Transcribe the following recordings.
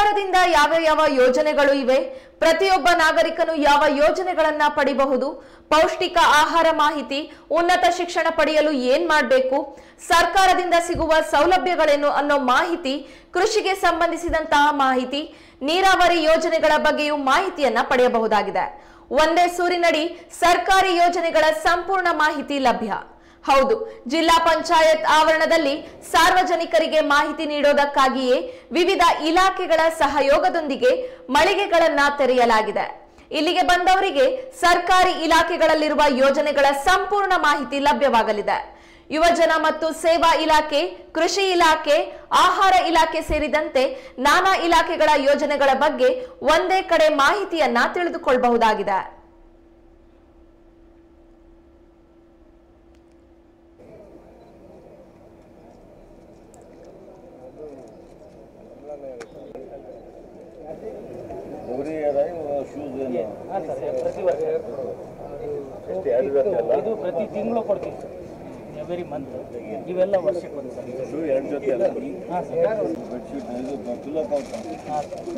ಸರ್ಕಾರದಿಂದ ಯಾವ ಯಾವ ಯೋಜನೆಗಳು ಇವೆ ಪ್ರತಿಯೊಬ್ಬ ನಾಗರಿಕನು ಯಾವ ಯೋಜನೆಗಳನ್ನ ಪಡಿಬಹುದು ಪೌಷ್ಟಿಕ ಆಹಾರ ಮಾಹಿತಿ ಉನ್ನತ ಶಿಕ್ಷಣ ಪಡೆಯಲು ಏನ್ ಮಾಡಬೇಕು ಸರ್ಕಾರದಿಂದ ಸಿಗುವ ಸೌಲಭ್ಯಗಳೇನು ಅನ್ನೋ ಮಾಹಿತಿ ಕೃಷಿಗೆ ಸಂಬಂಧಿಸಿದಂತಹ ಮಾಹಿತಿ ನೀರಾವರಿ ಯೋಜನೆಗಳ ಬಗ್ಗೆಯೂ ಮಾಹಿತಿಯನ್ನ ಪಡೆಯಬಹುದಾಗಿದೆ ಒಂದೇ ಸೂರಿನಡಿ ಸರ್ಕಾರಿ ಯೋಜನೆಗಳ ಸಂಪೂರ್ಣ ಮಾಹಿತಿ ಲಭ್ಯ ಹೌದು ಜಿಲ್ಲಾ ಪಂಚಾಯತ್ ಆವರಣದಲ್ಲಿ ಸಾರ್ವಜನಿಕರಿಗೆ ಮಾಹಿತಿ ನೀಡೋದಕ್ಕಾಗಿಯೇ ವಿವಿಧ ಇಲಾಖೆಗಳ ಸಹಯೋಗದೊಂದಿಗೆ ಮಳಿಗೆಗಳನ್ನ ತೆರೆಯಲಾಗಿದೆ ಇಲ್ಲಿಗೆ ಬಂದವರಿಗೆ ಸರ್ಕಾರಿ ಇಲಾಖೆಗಳಲ್ಲಿರುವ ಯೋಜನೆಗಳ ಸಂಪೂರ್ಣ ಮಾಹಿತಿ ಲಭ್ಯವಾಗಲಿದೆ ಯುವಜನ ಮತ್ತು ಸೇವಾ ಇಲಾಖೆ ಕೃಷಿ ಇಲಾಖೆ ಆಹಾರ ಇಲಾಖೆ ಸೇರಿದಂತೆ ನಾನಾ ಇಲಾಖೆಗಳ ಯೋಜನೆಗಳ ಬಗ್ಗೆ ಒಂದೇ ಕಡೆ ಮಾಹಿತಿಯನ್ನ ತಿಳಿದುಕೊಳ್ಳಬಹುದಾಗಿದೆ ಗೌರಿ ಅದ ಶೂಸ್ ಏನು ಹಾಂ ಸರ್ ಪ್ರತಿ ವರ್ಷ ಎಷ್ಟು ಎರಡು ಜೊತೆ ಅಲ್ಲ ಇದು ಪ್ರತಿ ತಿಂಗಳು ಕೊಡ್ತೀವಿ ಸರ್ ಎವ್ರಿ ಮಂತ್ ಇವೆಲ್ಲ ವರ್ಷಕ್ಕೆ ಒಂದು ಸರ್ ಶೂ ಎರಡು ಜೊತೆ ಅಲ್ಲ ಹಾಂ ಸರ್ ಬೆಡ್ಶೀಟ್ ಇದು ಪಿಲ್ಲೋ ಕೌಂಟ್ ಹಾಂ ಸರ್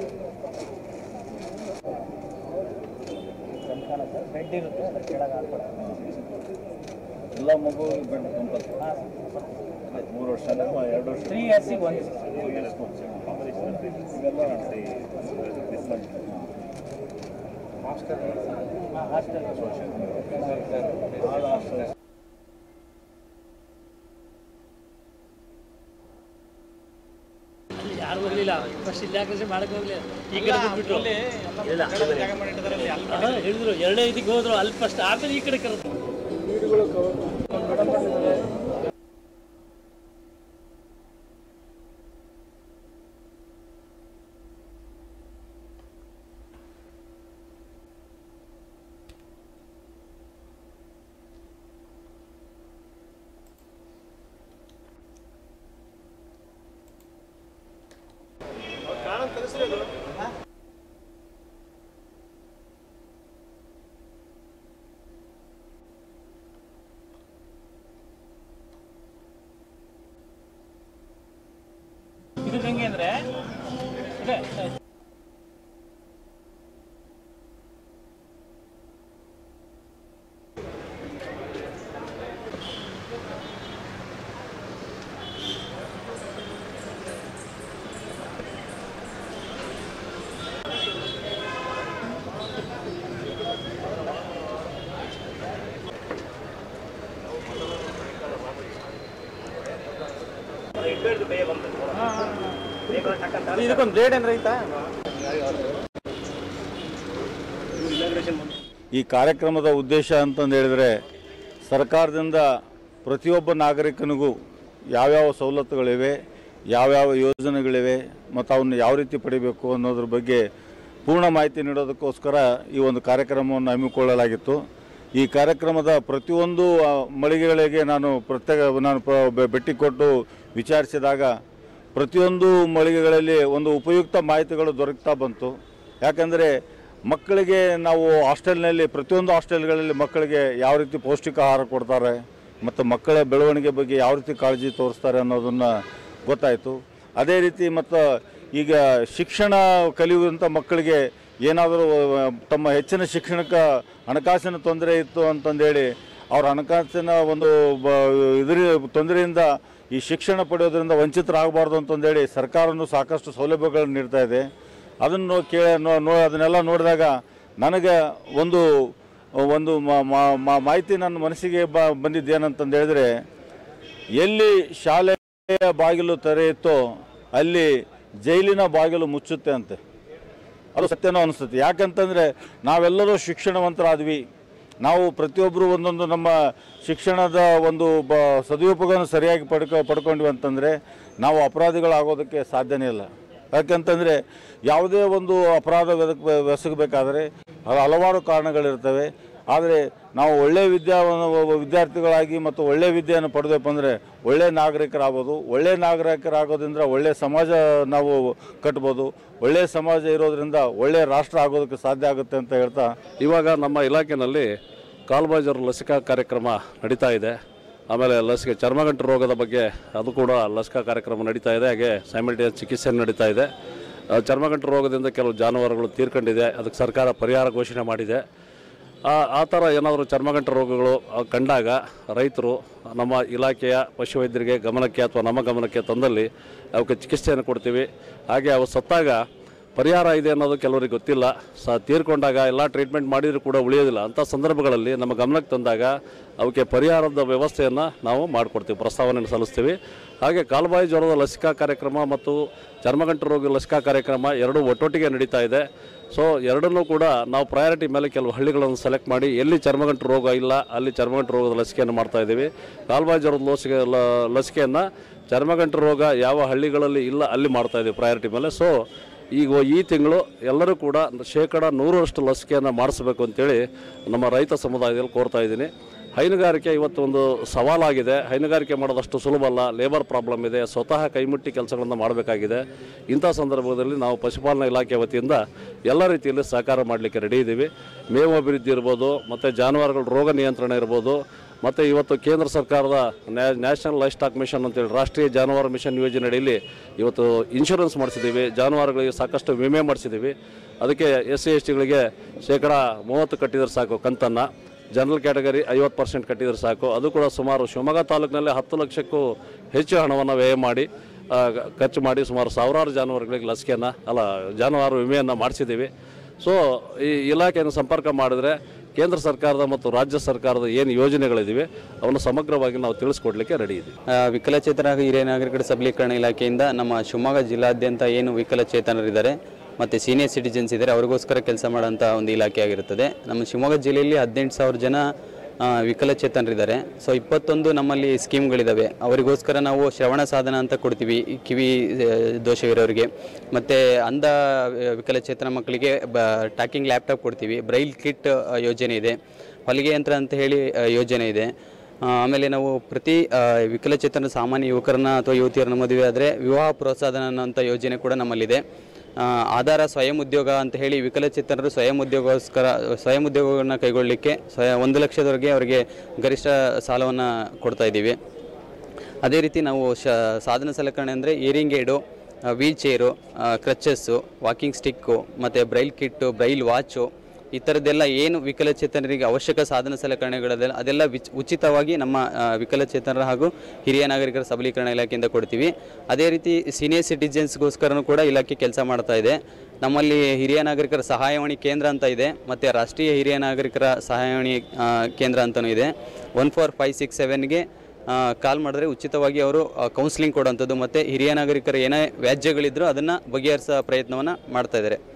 ಚಮಕಾನ ಸರ್ ಬೆಡ್ ಇರುತ್ತೆ ಅದ್ರ ಕೆಳಗೆ ಹಾಕ್ಕೊಡೋದು ಎಲ್ಲ ಮಗು ಬೆಡ್ ಕಂಪಲ್ಸರಿ ಹಾಂ ಸರ್ ಆಯ್ತು ಮೂರು ವರ್ಷ ಎರಡು ವರ್ಷ ತ್ರೀ ಇಯರ್ಸಿಗೆ ಒಂದು ಇವೆಲ್ಲ ಹಾಂ ಹಾಸ್ಟೆಲ್ ಭಾಳ ಆಸೆ. ಯಾರು ಹೋಗ್ಲಿಲ್ಲ ಫಸ್ಟ್ ಇಲ್ಲಿ ಯಾಕೆ ಮಾಡಕ್ಕೆ ಹೋಗ್ಲಿ ಈ ಕಡೆ ಬಿಟ್ಬಿಟ್ರು ಇಲ್ಲ ಹಾ, ಹೇಳಿದ್ರು ಎರಡೇ ಇದಕ್ಕೆ ಹೋದ್ರು ಅಲ್ಲಿ ಫಸ್ಟ್ ಆಮೇಲೆ ಈ ಕಡೆ ಕರೆದ್ರು ಇದು ಹೆಂಗೆ ಅಂದರೆ ಇದೆ ಇದಕ್ಕೊಂದು ಬ್ಲೇಡ್ ಏನಾರ ಐತಾ ಈ ಕಾರ್ಯಕ್ರಮದ ಉದ್ದೇಶ ಅಂತಂದು ಹೇಳಿದರೆ ಸರ್ಕಾರದಿಂದ ಪ್ರತಿಯೊಬ್ಬ ನಾಗರಿಕನಿಗೂ ಯಾವ್ಯಾವ ಸವಲತ್ತುಗಳಿವೆ ಯಾವ್ಯಾವ ಯೋಜನೆಗಳಿವೆ ಮತ್ತು ಅವನ್ನ ಯಾವ ರೀತಿ ಪಡಿಬೇಕು ಅನ್ನೋದ್ರ ಬಗ್ಗೆ ಪೂರ್ಣ ಮಾಹಿತಿ ನೀಡೋದಕ್ಕೋಸ್ಕರ ಈ ಒಂದು ಕಾರ್ಯಕ್ರಮವನ್ನು ಹಮ್ಮಿಕೊಳ್ಳಲಾಗಿತ್ತು ಈ ಕಾರ್ಯಕ್ರಮದ ಪ್ರತಿಯೊಂದು ಆ, ಮಳಿಗೆಗಳಿಗೆ ನಾನು ಪ್ರತ್ಯೇಕ ನಾನು ಪ್ರ- ಬೆ- ಭೇಟಿ ಕೊಟ್ಟು ವಿಚಾರಿಸಿದಾಗ ಪ್ರತಿಯೊಂದು ಮಳಿಗೆಗಳಲ್ಲಿ ಒಂದು ಉಪಯುಕ್ತ ಮಾಹಿತಿಗಳು ದೊರಕ್ತಾ ಬಂತು ಯಾಕಂದರೆ ಮಕ್ಕಳಿಗೆ ನಾವು ಹಾಸ್ಟೆಲ್ನಲ್ಲಿ ಪ್ರತಿಯೊಂದು ಹಾಸ್ಟೆಲ್ಗಳಲ್ಲಿ ಮಕ್ಕಳಿಗೆ ಯಾವ ರೀತಿ ಪೌಷ್ಟಿಕ ಆಹಾರ ಕೊಡ್ತಾರೆ ಮತ್ತು ಮಕ್ಕಳ ಬೆಳವಣಿಗೆ ಬಗ್ಗೆ ಯಾವ ರೀತಿ ಕಾಳಜಿ ತೋರಿಸ್ತಾರೆ ಅನ್ನೋದನ್ನು ಗೊತ್ತಾಯಿತು ಅದೇ ರೀತಿ ಮತ್ತು ಈಗ ಶಿಕ್ಷಣ ಕಲಿಯುವಂಥ ಮಕ್ಕಳಿಗೆ ಏನಾದರೂ ತಮ್ಮ ಹೆಚ್ಚಿನ ಶಿಕ್ಷಣಕ್ಕೆ ಹಣಕಾಸಿನ ತೊಂದರೆ ಇತ್ತು ಅಂತಂದೇಳಿ ಅವ್ರ ಹಣಕಾಸಿನ ಒಂದು ಬ ಇದರ ತೊಂದರೆಯಿಂದ ಈ ಶಿಕ್ಷಣ ಪಡೆಯೋದ್ರಿಂದ ವಂಚಿತರಾಗಬಾರ್ದು ಅಂತಂದೇಳಿ ಸರ್ಕಾರನು ಸಾಕಷ್ಟು ಸೌಲಭ್ಯಗಳನ್ನು ನೀಡ್ತಾ ಇದೆ ಅದನ್ನು ಕೇ ನೋ ನೋ ಅದನ್ನೆಲ್ಲ ನೋಡಿದಾಗ ನನಗೆ ಒಂದು ಒಂದು ಮ- ಮ- ಮ- ಮಾಹಿತಿ ನನ್ನ ಮನಸ್ಸಿಗೆ ಬ ಬಂದಿದ್ದೇನಂತಂದು ಹೇಳಿದ್ರೆ ಎಲ್ಲಿ ಶಾಲೆಯ ಬಾಗಿಲು ತೆರೆಯುತ್ತೋ ಅಲ್ಲಿ ಜೈಲಿನ ಬಾಗಿಲು ಮುಚ್ಚುತ್ತೆ ಅಂತೆ ಅದು ಸತ್ಯನೋ ಅನಿಸುತ್ತೆ ಯಾಕಂತಂದರೆ ನಾವೆಲ್ಲರೂ ಶಿಕ್ಷಣವಂತರಾದ್ವಿ ನಾವು ಪ್ರತಿಯೊಬ್ಬರು ಒಂದೊಂದು ನಮ್ಮ ಶಿಕ್ಷಣದ ಒಂದು ಬ ಸದುಪಯೋಗವನ್ನು ಸರಿಯಾಗಿ ಪಡ್ಕೊ ಪಡ್ಕೊಂಡ್ವಿ ಅಂತಂದರೆ ನಾವು ಅಪರಾಧಿಗಳಾಗೋದಕ್ಕೆ ಸಾಧ್ಯನೇ ಇಲ್ಲ ಯಾಕಂತಂದರೆ ಯಾವುದೇ ಒಂದು ಅಪರಾಧ వెదಕ್ ಬೆಸಗಬೇಕಾದರೆ ಅದು ಹಲವಾರು ಕಾರಣಗಳಿರ್ತವೆ ಆದರೆ ನಾವು ಒಳ್ಳೆಯ ವಿದ್ಯಾ ವಿದ್ಯಾರ್ಥಿಗಳಾಗಿ ಮತ್ತು ಒಳ್ಳೆಯ ವಿದ್ಯೆಯನ್ನು ಪಡೆದಪ್ಪ ಅಂದರೆ ಒಳ್ಳೆಯ ನಾಗರಿಕರಾಗ್ಬೋದು ಒಳ್ಳೆಯ ನಾಗರಿಕರಾಗೋದ್ರಿಂದ ಒಳ್ಳೆಯ ಸಮಾಜ ನಾವು ಕಟ್ಬೋದು ಒಳ್ಳೆಯ ಸಮಾಜ ಇರೋದ್ರಿಂದ ಒಳ್ಳೆಯ ರಾಷ್ಟ್ರ ಆಗೋದಕ್ಕೆ ಸಾಧ್ಯ ಆಗುತ್ತೆ ಅಂತ ಹೇಳ್ತಾ ಇವಾಗ ನಮ್ಮ ಇಲಾಖೆಯಲ್ಲಿ ಕಾಲ್ಬಾಜರ್ ಲಸಿಕಾ ಕಾರ್ಯಕ್ರಮ ನಡೀತಾ ಇದೆ ಆಮೇಲೆ ಲಸಿಕೆ ಚರ್ಮಗಂಟು ರೋಗದ ಬಗ್ಗೆ ಅದು ಕೂಡ ಲಸಿಕಾ ಕಾರ್ಯಕ್ರಮ ನಡೀತಾ ಇದೆ ಹಾಗೆ ಸೈಮಲ್ಟೇನಿಯಸ್ ಚಿಕಿತ್ಸೆ ನಡೀತಾ ಇದೆ ಆ, ಚರ್ಮಗಂಟು ರೋಗದಿಂದ ಕೆಲವು ಜಾನುವಾರುಗಳು ತೀರ್ಕೊಂಡಿದೆ ಅದಕ್ಕೆ ಸರ್ಕಾರ ಪರಿಹಾರ ಘೋಷಣೆ ಮಾಡಿದೆ ಆ ಆ ಥರ ಏನಾದರೂ ಚರ್ಮಗಂಟು ರೋಗಗಳು ಆ, ಕಂಡಾಗ ರೈತರು ನಮ್ಮ ಇಲಾಖೆಯ ಪಶುವೈದ್ಯರಿಗೆ ಗಮನಕ್ಕೆ ಅಥವಾ ನಮ್ಮ ಗಮನಕ್ಕೆ ತಂದಲ್ಲಿ ಅವಕ್ಕೆ ಚಿಕಿತ್ಸೆಯನ್ನು ಕೊಡ್ತೀವಿ ಹಾಗೆ ಅವು ಸತ್ತಾಗ ಪರಿಹಾರ ಇದೆ ಅನ್ನೋದು ಕೆಲವರಿಗೆ ಗೊತ್ತಿಲ್ಲ ಸ ತೀರ್ಕೊಂಡಾಗ ಎಲ್ಲ ಟ್ರೀಟ್ಮೆಂಟ್ ಮಾಡಿದರೂ ಕೂಡ ಉಳಿಯೋದಿಲ್ಲ ಅಂಥ ಸಂದರ್ಭಗಳಲ್ಲಿ ನಮ್ಮ ಗಮನಕ್ಕೆ ತಂದಾಗ ಅವಕ್ಕೆ ಪರಿಹಾರದ ವ್ಯವಸ್ಥೆಯನ್ನು ನಾವು ಮಾಡಿಕೊಡ್ತೀವಿ ಪ್ರಸ್ತಾವನೆಯನ್ನು ಸಲ್ಲಿಸ್ತೀವಿ ಹಾಗೆ ಕಾಲುಬಾಯಿ ಜ್ವರದ ಲಸಿಕಾ ಕಾರ್ಯಕ್ರಮ ಮತ್ತು ಚರ್ಮಗಂಟು ರೋಗ ಲಸಿಕಾ ಕಾರ್ಯಕ್ರಮ ಎರಡೂ ಒಟ್ಟೊಟ್ಟಿಗೆ ನಡೀತಾ ಇದೆ ಸೊ ಎರಡನ್ನೂ ಕೂಡ ನಾವು ಪ್ರಯಾರಿಟಿ ಮೇಲೆ ಕೆಲವು ಹಳ್ಳಿಗಳನ್ನು ಸೆಲೆಕ್ಟ್ ಮಾಡಿ ಎಲ್ಲಿ ಚರ್ಮಗಂಟು ರೋಗ ಇಲ್ಲ ಅಲ್ಲಿ ಚರ್ಮಗಂಟು ರೋಗದ ಲಸಿಕೆಯನ್ನು ಮಾಡ್ತಾ ಇದ್ದೀವಿ ಕಾಲ್ಬಾಯಿ ಜ್ವರದ ಲಸಿಕೆ ಲ- ಲಸಿಕೆಯನ್ನು ಚರ್ಮಗಂಟು ರೋಗ ಯಾವ ಹಳ್ಳಿಗಳಲ್ಲಿ ಇಲ್ಲ ಅಲ್ಲಿ ಮಾಡ್ತಾ ಇದ್ದೀವಿ ಪ್ರಯಾರಿಟಿ ಮೇಲೆ ಸೊ ಈಗ ಈ ತಿಂಗಳು ಎಲ್ಲರೂ ಕೂಡ ಶೇಕಡ ನೂರರಷ್ಟು ಲಸಿಕೆಯನ್ನು ಮಾಡಿಸ್ಬೇಕು ಅಂತೇಳಿ ನಮ್ಮ ರೈತ ಸಮುದಾಯದಲ್ಲಿ ಕೋರ್ತಾ ಇದ್ದೀನಿ ಹೈನುಗಾರಿಕೆ ಇವತ್ತು ಒಂದು ಸವಾಲಾಗಿದೆ ಹೈನುಗಾರಿಕೆ ಮಾಡೋದಷ್ಟು ಸುಲಭ ಅಲ್ಲ ಲೇಬರ್ ಪ್ರಾಬ್ಲಮ್ ಇದೆ ಸ್ವತಃ ಕೈಮುಟ್ಟಿ ಕೆಲಸಗಳನ್ನು ಮಾಡಬೇಕಾಗಿದೆ ಇಂಥ ಸಂದರ್ಭದಲ್ಲಿ ನಾವು ಪಶುಪಾಲನಾ ಇಲಾಖೆ ವತಿಯಿಂದ ಎಲ್ಲ ರೀತಿಯಲ್ಲಿ ಸಹಕಾರ ಮಾಡಲಿಕ್ಕೆ ರೆಡಿ ಇದ್ದೀವಿ ಮೇವು ಅಭಿವೃದ್ಧಿ ಇರ್ಬೋದು ಮತ್ತು ಜಾನುವಾರುಗಳ ರೋಗ ನಿಯಂತ್ರಣ ಇರ್ಬೋದು ಮತ್ತು ಇವತ್ತು ಕೇಂದ್ರ ಸರ್ಕಾರದ ನ್ಯಾ- ನ್ಯಾಷನಲ್ ಲೈಫ್ ಸ್ಟಾಕ್ ಮಿಷನ್ ಅಂತೇಳಿ ರಾಷ್ಟ್ರೀಯ ಜಾನುವಾರು ಮಿಷನ್ ಯೋಜನೆ ಅಡಿಯಲ್ಲಿ ಇವತ್ತು ಇನ್ಶೂರೆನ್ಸ್ ಮಾಡಿಸಿದ್ದೀವಿ ಜಾನುವಾರುಗಳಿಗೆ ಸಾಕಷ್ಟು ವಿಮೆ ಮಾಡಿಸಿದ್ದೀವಿ ಅದಕ್ಕೆ ಎಸ್ ಸಿ ಎಸ್ ಟಿಗಳಿಗೆ ಶೇಕಡ ಮೂವತ್ತು ಕಟ್ಟಿದ್ರೆ ಸಾಕು ಕಂತನ್ನು ಜನರಲ್ ಕ್ಯಾಟಗರಿ ಐವತ್ತು ಪರ್ಸೆಂಟ್ ಕಟ್ಟಿದ್ರೆ ಸಾಕು ಅದು ಕೂಡ ಸುಮಾರು ಶಿವಮೊಗ್ಗ ತಾಲೂಕಿನಲ್ಲಿ ಹತ್ತು ಲಕ್ಷಕ್ಕೂ ಹೆಚ್ಚು ಹಣವನ್ನು ವ್ಯಯ ಮಾಡಿ ಆ, ಖರ್ಚು ಮಾಡಿ ಸುಮಾರು ಸಾವಿರಾರು ಜಾನುವಾರುಗಳಿಗೆ ಲಸಿಕೆಯನ್ನು ಅಲ್ಲ ಜಾನುವಾರು ವಿಮೆಯನ್ನು ಮಾಡಿಸಿದ್ದೀವಿ ಸೊ ಈ ಇಲಾಖೆಯನ್ನು ಸಂಪರ್ಕ ಮಾಡಿದ್ರೆ ಕೇಂದ್ರ ಸರ್ಕಾರದ ಮತ್ತು ರಾಜ್ಯ ಸರ್ಕಾರದ ಏನು ಯೋಜನೆಗಳಿವೆ ಅವನ್ನು ಸಮಗ್ರವಾಗಿ ನಾವು ತಿಳಿಸ್ಕೊಡ್ಲಿಕ್ಕೆ ರೆಡಿ ಇದ್ದೀವಿ ಆ, ವಿಕಲಚೇತನ ಹಾಗೂ ಹಿರಿಯ ನಾಗರಿಕರ ಸಬಲೀಕರಣ ಇಲಾಖೆಯಿಂದ ನಮ್ಮ ಶಿವಮೊಗ್ಗ ಜಿಲ್ಲಾದ್ಯಂತ ಏನು ವಿಕಲಚೇತನರಿದ್ದಾರೆ ಮತ್ತು ಸೀನಿಯರ್ ಸಿಟಿಜನ್ಸ್ ಇದ್ದಾರೆ ಅವರಿಗೋಸ್ಕರ ಕೆಲಸ ಮಾಡೋಂಥ ಒಂದು ಇಲಾಖೆ ಆಗಿರುತ್ತದೆ ನಮ್ಮ ಶಿವಮೊಗ್ಗ ಜಿಲ್ಲೆಯಲ್ಲಿ ಹದಿನೆಂಟು ಸಾವಿರ ಜನ ಆ, ವಿಕಲಚೇತನರಿದ್ದಾರೆ ಸೊ ಇಪ್ಪತ್ತೊಂದು ನಮ್ಮಲ್ಲಿ ಸ್ಕೀಮ್ಗಳಿದ್ದಾವೆ ಅವರಿಗೋಸ್ಕರ ನಾವು ಶ್ರವಣ ಸಾಧನ ಅಂತ ಕೊಡ್ತೀವಿ ಈ ಕಿವಿ ಆ, ದೋಷವಿರೋರಿಗೆ ಮತ್ತು ಅಂಧ ಆ, ವಿಕಲಚೇತನ ಮಕ್ಕಳಿಗೆ ಬ ಟ್ಯಾಕಿಂಗ್ ಲ್ಯಾಪ್ಟಾಪ್ ಕೊಡ್ತೀವಿ ಬ್ರೈಲ್ ಕಿಟ್ ಆ, ಯೋಜನೆ ಇದೆ ಹೊಲಿಗೆ ಯಂತ್ರ ಅಂತ ಹೇಳಿ ಆ, ಯೋಜನೆ ಇದೆ ಆ, ಆಮೇಲೆ ನಾವು ಪ್ರತಿ ಆ, ವಿಕಲಚೇತನ ಸಾಮಾನ್ಯ ಯುವಕರನ್ನ ಅಥವಾ ಯುವತಿಯರನ್ನ ಮದುವೆ ಆದರೆ ವಿವಾಹ ಪ್ರೋತ್ಸಾಹನ ಅನ್ನೋಂಥ ಯೋಜನೆ ಕೂಡ ನಮ್ಮಲ್ಲಿದೆ ಆ, ಆಧಾರ ಸ್ವಯಂ ಉದ್ಯೋಗ ಅಂತ ಹೇಳಿ ವಿಕಲಚೇತನರು ಸ್ವಯಂ ಉದ್ಯೋಗಗೋಸ್ಕರ ಸ್ವಯಂ ಉದ್ಯೋಗವನ್ನು ಕೈಗೊಳ್ಳಲಿಕ್ಕೆ ಸ್ವಯ ಒಂದು ಲಕ್ಷದವರೆಗೆ ಅವರಿಗೆ ಗರಿಷ್ಠ ಸಾಲವನ್ನು ಕೊಡ್ತಾ ಇದ್ದೀವಿ ಅದೇ ರೀತಿ ನಾವು ಶ ಸಾಧನ ಸಲಕರಣೆ ಅಂದರೆ hearing aid wheel chair crutches walking stick ಮತ್ತು ಬ್ರೈಲ್ ಕಿಟ್ಟು ಬ್ರೈಲ್ ವಾಚು ಈ ಥರದ್ದೆಲ್ಲ ಏನು ವಿಕಲಚೇತನರಿಗೆ ಅವಶ್ಯಕ ಸಾಧನ ಸಲಕರಣೆಗಳದೆಲ್ಲ ಅದೆಲ್ಲ ವಿಚ್ ಉಚಿತವಾಗಿ ನಮ್ಮ ಆ, ವಿಕಲಚೇತನರ ಹಾಗೂ ಹಿರಿಯ ನಾಗರಿಕರ ಸಬಲೀಕರಣ ಇಲಾಖೆಯಿಂದ ಕೊಡ್ತೀವಿ ಅದೇ ರೀತಿ ಸೀನಿಯರ್ ಸಿಟಿಜನ್ಸ್ಗೋಸ್ಕರನೂ ಕೂಡ ಇಲಾಖೆ ಕೆಲಸ ಮಾಡ್ತಾ ಇದೆ ನಮ್ಮಲ್ಲಿ ಹಿರಿಯ ನಾಗರಿಕರ ಸಹಾಯವಾಣಿ ಕೇಂದ್ರ ಅಂತ ಇದೆ ಮತ್ತು ರಾಷ್ಟ್ರೀಯ ಹಿರಿಯ ನಾಗರಿಕರ ಸಹಾಯವಾಣಿ ಆ, ಕೇಂದ್ರ ಅಂತಲೂ ಇದೆ ಒನ್ ಫೋರ್ ಫೈವ್ ಸಿಕ್ಸ್ ಸೆವೆನ್ಗೆ ಕಾಲ್ ಮಾಡಿದ್ರೆ ಉಚಿತವಾಗಿ ಅವರು ಕೌನ್ಸಿಲಿಂಗ್ ಕೊಡುವಂಥದ್ದು ಮತ್ತು ಹಿರಿಯ ನಾಗರಿಕರ ಏನೇ ವ್ಯಾಜ್ಯಗಳಿದ್ರೂ ಅದನ್ನು ಬಗೆಹರಿಸೋ ಪ್ರಯತ್ನವನ್ನು ಮಾಡ್ತಾ ಇದ್ದಾರೆ